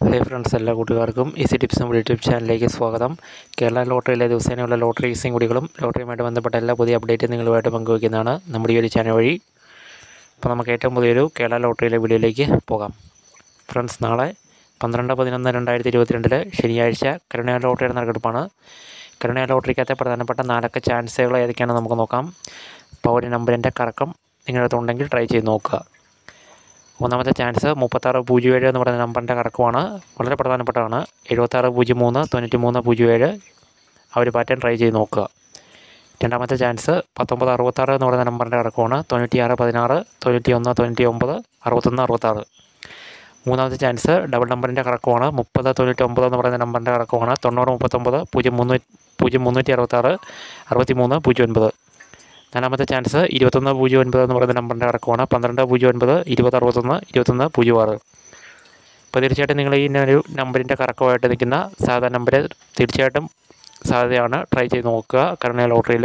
hi friends എല്ലാ കൂട്ടുകാർക്കും easy ടിപ്സും YouTube ചാനലിലേക്ക് സ്വാഗതം കേരള ലോട്ടറിയിലെ ദിവസേനയുള്ള ലോട്ടറി ഈസിയും കൂടികളും ലോട്ടറിയുമായിട്ട് ബന്ധപ്പെട്ട എല്ലാ പുതിയ അപ്ഡേറ്റും നിങ്ങളുമായിട്ട് പങ്കുവയ്ക്കുന്നതാണ് നമ്മുടെ ഈ ഒരു ചാനൽ വഴി അപ്പോൾ നമുക്ക് ഏറ്റവും പുതിയൊരു കേരള ലോട്ടറിയിലെ വീഡിയോയിലേക്ക് പോകാം ഫ്രണ്ട്സ് നാളെ പന്ത്രണ്ട് പതിനൊന്ന് രണ്ടായിരത്തി ഇരുപത്തിരണ്ടില് ശനിയാഴ്ച കരുണയ ലോട്ടറിയുടെ നറുക്കെടുപ്പാണ് കരുണയ ലോട്ടറിക്കകത്തെ പ്രധാനപ്പെട്ട നാലക്ക ചാൻസുകൾ ഏതൊക്കെയാണെന്ന് നമുക്ക് നോക്കാം അപ്പോൾ ഒരു നമ്പറിൻ്റെ കറക്കം നിങ്ങളുടെ അടുത്തുണ്ടെങ്കിൽ ട്രൈ ചെയ്ത് നോക്കുക ഒന്നാമത്തെ ചാൻസ് മുപ്പത്താറ് പൂജ്യം ഏഴ് എന്ന് പറയുന്ന നമ്പറിൻ്റെ കറക്കമാണ് വളരെ പ്രധാനപ്പെട്ടതാണ് എഴുപത്താറ് പൂജ്യം മൂന്ന് തൊണ്ണൂറ്റി മൂന്ന് പൂജ്യം ഏഴ് ആ ഒരു പാറ്റേൺ ട്രൈ ചെയ്ത് നോക്കുക രണ്ടാമത്തെ ചാൻസ് പത്തൊമ്പത് അറുപത്താറ് എന്ന് പറയുന്ന നമ്പറിൻ്റെ കറക്കമാണ് തൊണ്ണൂറ്റി ആറ് പതിനാറ് തൊണ്ണൂറ്റി ഒന്ന് തൊണ്ണൂറ്റി ഒമ്പത് അറുപത്തൊന്ന് അറുപത്താറ് മൂന്നാമത്തെ ചാൻസ് ഡബിൾ നമ്പറിൻ്റെ കറക്കമാണ് മുപ്പത് തൊണ്ണൂറ്റി ഒമ്പത് എന്ന് പറയുന്ന നമ്പറിൻ്റെ കറക്കമാണ് തൊണ്ണൂറ് മുപ്പത്തൊമ്പത് പൂജ്യം മുന്നൂറ്റി പൂജ്യം മുന്നൂറ്റി അറുപത്താറ് അറുപത്തി മൂന്ന് പൂജ്യം ഒൻപത് നാലാമത്തെ ചാൻസ് ഇരുപത്തൊന്ന് പൂജ്യം ഒൻപത് എന്ന് പറയുന്ന നമ്പറിൻ്റെ കറക്കമാണ് പന്ത്രണ്ട് പൂജ്യം ഒൻപത് ഇരുപത് അറുപത്തൊന്ന് ഇരുപത്തൊന്ന് പൂജ്യം ആറ് അപ്പോൾ തീർച്ചയായിട്ടും നിങ്ങൾ ഈ ഒരു നമ്പറിൻ്റെ കറക്കമായിട്ട് നിൽക്കുന്ന സാധാ നമ്പർ തീർച്ചയായിട്ടും സാധ്യതയാണ് ട്രൈ ചെയ്ത് നോക്കുക കരുണ ലോട്ടറിയിൽ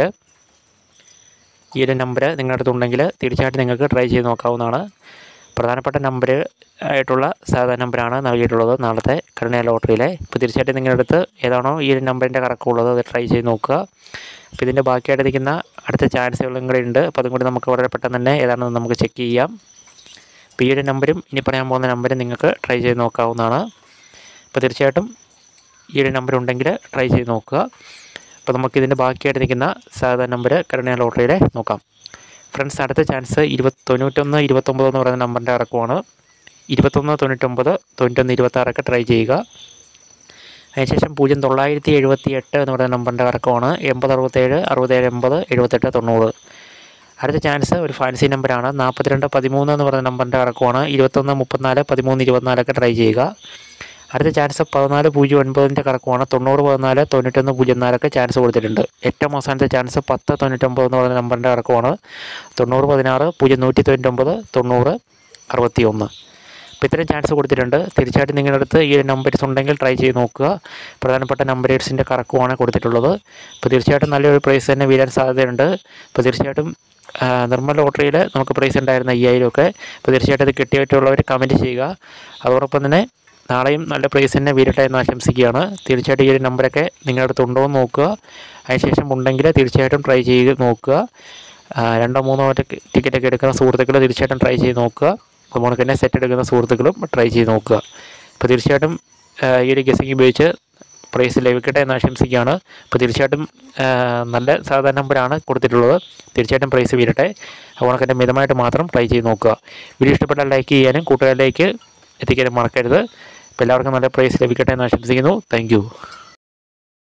ഈ ഒരു നമ്പർ നിങ്ങളുടെ അടുത്തുണ്ടെങ്കിൽ തീർച്ചയായിട്ടും നിങ്ങൾക്ക് ട്രൈ ചെയ്ത് നോക്കാവുന്നതാണ് പ്രധാനപ്പെട്ട നമ്പർ ആയിട്ടുള്ള സാധാ നമ്പറാണ് നൽകിയിട്ടുള്ളത് നാളത്തെ കരുണ ലോട്ടറിയിലെ ഇപ്പോൾ തീർച്ചയായിട്ടും നിങ്ങളുടെ അടുത്ത് ഏതാണോ ഈ ഒരു നമ്പറിൻ്റെ കറക്കമുള്ളത് അത് ട്രൈ ചെയ്ത് നോക്കുക അപ്പോൾ ഇതിൻ്റെ ബാക്കിയായിട്ട് നിൽക്കുന്ന അടുത്ത ചാൻസുകളും കൂടെ ഉണ്ട് അപ്പോൾ അതും കൂടി നമുക്ക് വളരെ പെട്ടെന്ന് തന്നെ ഏതാണെന്ന് നമുക്ക് ചെക്ക് ചെയ്യാം അപ്പോൾ ഈ ഒരു നമ്പരും ഇനി പറയാൻ പോകുന്ന നമ്പരും നിങ്ങൾക്ക് ട്രൈ ചെയ്ത് നോക്കാവുന്നതാണ് അപ്പോൾ തീർച്ചയായിട്ടും ഈ ഒരു നമ്പർ ഉണ്ടെങ്കിൽ ട്രൈ ചെയ്ത് നോക്കുക അപ്പോൾ നമുക്കിതിൻ്റെ ബാക്കിയായിട്ട് നിൽക്കുന്ന സാധാ നമ്പർ കരുണ ലോട്ടറിയിലെ നോക്കാം ഫ്രണ്ട്സ് അടുത്ത ചാൻസ് ഇരുപത്തി തൊണ്ണൂറ്റൊന്ന് ഇരുപത്തൊമ്പത് എന്ന് പറയുന്ന നമ്പറിൻ്റെ ഇറക്കമാണ് ഇരുപത്തൊന്ന് തൊണ്ണൂറ്റൊമ്പത് തൊണ്ണൂറ്റൊന്ന് ഇരുപത്താറൊക്കെ ട്രൈ ചെയ്യുക അതിനുശേഷം പൂജ്യം തൊള്ളായിരത്തി എഴുപത്തി എട്ട് എന്ന് പറയുന്ന നമ്പറിൻ്റെ ഇറക്കമാണ് എൺപത് അറുപത്തേഴ് അറുപത്തേഴ് എൺപത് എഴുപത്തെട്ട് തൊണ്ണൂറ് അടുത്ത ചാൻസ് ഒരു ഫാൻസി നമ്പറാണ് നാൽപ്പത്തിരണ്ട് പതിമൂന്ന് എന്ന് പറയുന്ന നമ്പറിൻ്റെ ഇറക്കമാണ് ഇരുപത്തൊന്ന് മുപ്പത്തിനാല് പതിമൂന്ന് ഇരുപത്തിനാലൊക്കെ ട്രൈ ചെയ്യുക അടുത്ത ചാൻസ് പതിനാല് പൂജ്യം ഒൻപതിൻ്റെ കറക്കമാണ് തൊണ്ണൂറ് പതിനാല് തൊണ്ണൂറ്റൊന്ന് പൂജ്യം നാലൊക്കെ ചാൻസ് കൊടുത്തിട്ടുണ്ട് ഏറ്റവും അവസാനത്തെ ചാൻസ് പത്ത് തൊണ്ണൂറ്റൊമ്പത് എന്ന് പറയുന്ന നമ്പറിൻ്റെ കറക്കമാണ് തൊണ്ണൂറ് പതിനാറ് പൂജ്യം നൂറ്റി തൊണ്ണൂറ്റൊമ്പത് തൊണ്ണൂറ് അറുപത്തി ഒന്ന് അപ്പോൾ ഇത്രയും ചാൻസ് കൊടുത്തിട്ടുണ്ട് തീർച്ചയായിട്ടും നിങ്ങളുടെ അടുത്ത് ഈ ഒരു നമ്പേഴ്സ് ഉണ്ടെങ്കിൽ ട്രൈ ചെയ്ത് നോക്കുക പ്രധാനപ്പെട്ട നമ്പേഴ്സിൻ്റെ കറക്കമാണ് കൊടുത്തിട്ടുള്ളത് അപ്പോൾ തീർച്ചയായിട്ടും നല്ലൊരു പ്രൈസ് തന്നെ വീഴാൻ സാധ്യതയുണ്ട് അപ്പോൾ തീർച്ചയായിട്ടും നിർമ്മൽ ലോട്ടറിയിൽ നമുക്ക് പ്രൈസ് ഉണ്ടായിരുന്ന അയ്യായിരം ഒക്കെ അപ്പോൾ തീർച്ചയായിട്ടും ഇത് കിട്ടിയിട്ടുള്ളവർ കമൻറ്റ് ചെയ്യുക അതോടൊപ്പം തന്നെ നാളെയും നല്ല പ്രൈസ് തന്നെ വീരട്ടെ എന്ന് ആശംസിക്കുകയാണ് തീർച്ചയായിട്ടും ഈ ഒരു നമ്പറൊക്കെ നിങ്ങളുടെ അടുത്ത് ഉണ്ടോ എന്ന് നോക്കുക അതിനുശേഷം ഉണ്ടെങ്കിൽ തീർച്ചയായിട്ടും ട്രൈ ചെയ്ത് നോക്കുക രണ്ടോ മൂന്നോ ടിക്കറ്റൊക്കെ എടുക്കുന്ന സുഹൃത്തുക്കൾ തീർച്ചയായിട്ടും ട്രൈ ചെയ്ത് നോക്കുക അതുപോലെ തന്നെ സെറ്റ് എടുക്കുന്ന സുഹൃത്തുക്കളും ട്രൈ ചെയ്ത് നോക്കുക അപ്പോൾ തീർച്ചയായിട്ടും ഈ ഒരു ഗസിങ് ഉപയോഗിച്ച് പ്രൈസ് ലഭിക്കട്ടെ എന്ന് ആശംസിക്കുകയാണ് അപ്പോൾ തീർച്ചയായിട്ടും നല്ല സാധാരണ നമ്പറാണ് കൊടുത്തിട്ടുള്ളത് തീർച്ചയായിട്ടും പ്രൈസ് വീരട്ടെ അതുപോലെ തന്നെ മിതമായിട്ട് മാത്രം ട്രൈ ചെയ്ത് നോക്കുക വീഡിയോ ഇഷ്ടപ്പെട്ടാൽ ലൈക്ക് ചെയ്യാനും കൂട്ടുകാരിലേക്ക് എത്തിക്കാനും മറക്കരുത് അപ്പോൾ എല്ലാവർക്കും നല്ല പ്രൈസ് ലഭിക്കട്ടെ എന്ന് ആശംസിക്കുന്നു താങ്ക്